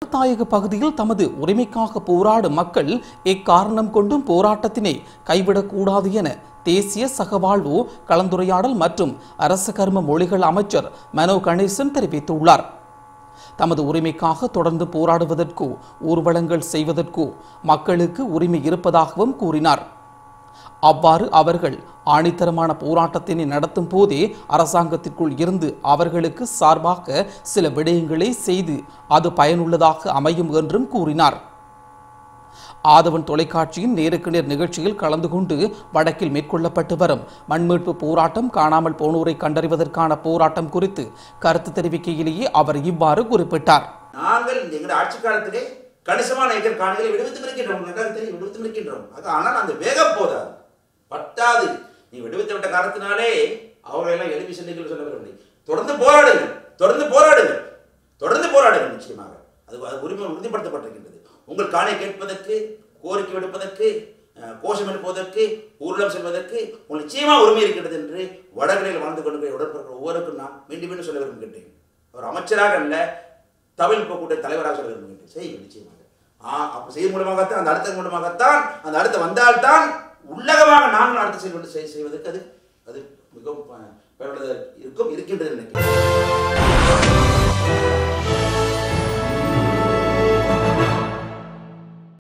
வடக்குத்தாயக பகுதியில் தமது உரிமைக்காக போராடும் மக்கள் எக்காரணம் கொண்டும் போராட்டத்தினை கைவிடக்கூடாது என தேசிய சகவாழ்வு கலந்துரையாடல் மற்றும் அரச கர்ம மொழிகள் அமைச்சர் மனோ கணேசன் தெரிவித்துள்ளார் தமது உரிமைக்காக தொடர்ந்து போராடுவதற்கோ ஊர்வலங்கள் செய்வதற்கோ மக்களுக்கு உரிமை இருப்பதாகவும் கூறினார் அவ்வாறு அவர்கள் ஆணித்தரமான போராட்டத்தினை நடத்தும் போதே அரசாங்கத்திற்குள் இருந்து அவர்களுக்கு சார்பாக சில விடயங்களை செய்து அது பயனுள்ளதாக அமையும் என்றும் கூறினார் ஆதவன் தொலைக்காட்சியின் நேருக்கு நேர் நிகழ்ச்சியில் கலந்து கொண்டு வடக்கில் மேற்கொள்ளப்பட்டு வரும் மண்மீட்பு போராட்டம் காணாமல் போனோரை கண்டறிவதற்கான போராட்டம் குறித்து கருத்து தெரிவிக்கையிலேயே அவர் இவ்வாறு குறிப்பிட்டார் நாங்கள் இந்த எங்களுடைய ஆட்சி காலத்திலே கணிசமான ஏக்கர் காணிகளை விடுவித்து இருக்கின்றோம் நன்றாக தெரியும் விடுவித்து இருக்கின்றோம் அது ஆனால் அந்த வேகம் போதாது பத்தாது நீ விடுவித்து விட்ட காரணத்தினாலே அவர்கள் எல்லாம் எழுப்பி செல்லுங்கள் சொல்ல வரவில்லை தொடர்ந்து போராடுங்கள் தொடர்ந்து போராடுங்கள் தொடர்ந்து போராடுங்கள் நிச்சயமாக அது அது உரிமை உறுதிப்படுத்தப்பட்டிருக்கின்றது உங்கள் காணியை கேட்பதற்கு கோரிக்கை விடுப்பதற்கு அஹ், கோஷம் எழுப்புவதற்கு ஊர்வலம் செல்வதற்கு உங்களுக்கு நிச்சயமாக உரிமை இருக்கின்றது என்று வடகரையில் வாழ்ந்து கொண்டு உடற்பர்கள் ஒவ்வொருக்கும் நான் மீண்டும் மீண்டும் சொல்ல விரும்புகின்றேன் அவர் அமைச்சராக அல்ல தமிழ் கூட்ட தலைவராக சொல்ல விரும்புகின்றேன் செய்யுங்கள் நிச்சயமாக ஆ அப்போ செய்யும் மூலமாகத்தான் அந்த அடுத்த மூலமாகத்தான் அந்த அடுத்த வந்தால்தான் உள்ளகமாக நாங்கள் அடுத்த செயல்பட்டு செய்- செய்வதற்கு அது அது மிகவும் ப- பயனுள்ளதாக இருக்கும் இருக்கின்றது நினைக்கிறேன்